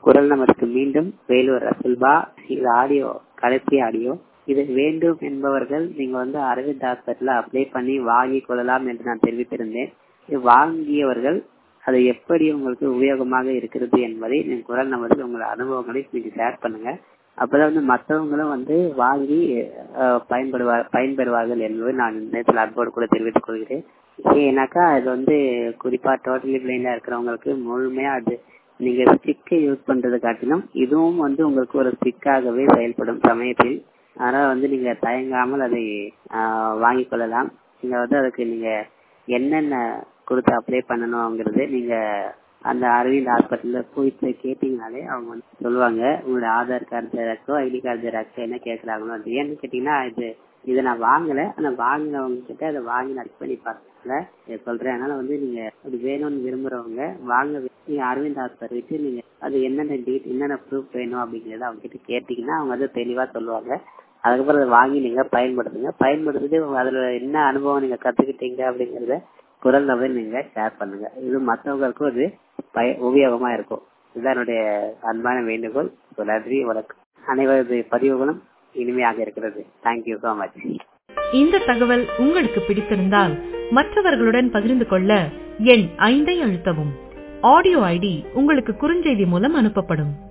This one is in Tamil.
குரல் நமக்கு மீண்டும் வேலூர் ரசுல்பா இது ஆடியோ கடைசி ஆடியோ இது வேண்டும் என்பவர்கள் நீங்க வந்து அரவிந்த் ஹாஸ்பிட்டல்ல அப்ளை பண்ணி வாங்கி கொள்ளலாம் என்று நான் தெரிவித்திருந்தேன் இது வாங்கியவர்கள் அது எப்படி உங்களுக்கு உபயோகமாக இருக்கிறது என்பதை நீங்க குரல் நமதில் உங்கள் அனுபவங்களை நீங்க ஷேர் பண்ணுங்க அப்பதான் வந்து மற்றவங்களும் வந்து வாங்கி பயன்படுவார் பயன்பெறுவார்கள் என்பதை நான் நேரத்தில் அன்போடு கூட தெரிவித்துக் கொள்கிறேன் ஏன்னாக்கா அது வந்து குறிப்பா டோட்டலி பிளைண்டா இருக்கிறவங்களுக்கு முழுமையா அது நீங்க ஸ்டிக்கை யூஸ் பண்றது காட்டிலும் இதுவும் வந்து உங்களுக்கு ஒரு ஸ்டிக்காகவே செயல்படும் சமயத்தில் அதனால வந்து நீங்க தயங்காமல் அதை வாங்கி கொள்ளலாம் நீங்க வந்து அதுக்கு நீங்க என்னென்ன கொடுத்து அப்ளை பண்ணணுங்கிறது நீங்க அந்த அரவிந்த் ஹாஸ்பிட்டல்ல போயிட்டு கேட்டீங்கனாலே அவங்க வந்து சொல்லுவாங்க உங்களோட ஆதார் கார்டு ஜெராக்ஸோ ஐடி கார்டு ஜெராக்ஸோ என்ன கேட்கறாங்களோ அது ஏன்னு கேட்டீங்கன்னா இது இதை நான் வாங்கல ஆனா வாங்கினவங்க கிட்ட அதை வாங்கி நான் பண்ணி பார்த்தேன் சொல்றேன் அதனால வந்து நீங்க அது வேணும்னு விரும்புறவங்க வாங்க நீங்க அரவிந்த் ஹாஸ்பிட்டல் வச்சு நீங்க அது என்னென்ன டீட் என்னென்ன ப்ரூஃப் வேணும் அப்படிங்கறத அவங்க கிட்ட கேட்டீங்கன்னா அவங்க வந்து தெளிவா சொல்லுவாங்க அதுக்கப்புறம் அதை வாங்கி நீங்க பயன்படுத்துங்க பயன்படுத்திட்டு அதுல என்ன அனுபவம் நீங்க கத்துக்கிட்டீங்க அப்படிங்கறத குரல் நபர் நீங்க ஷேர் பண்ணுங்க இது மற்றவங்களுக்கும் அது பய உபயோகமா இருக்கும் இதுதான் என்னுடைய அன்பான வேண்டுகோள் நன்றி வணக்கம் அனைவரது பதிவுகளும் இனிமையாக இருக்கிறது தேங்க்யூ சோ மச் இந்த தகவல் உங்களுக்கு பிடித்திருந்தால் மற்றவர்களுடன் பகிர்ந்து கொள்ள எண் ஐந்தை அழுத்தவும் ஆடியோ ஐடி உங்களுக்கு குறுஞ்செய்தி மூலம் அனுப்பப்படும்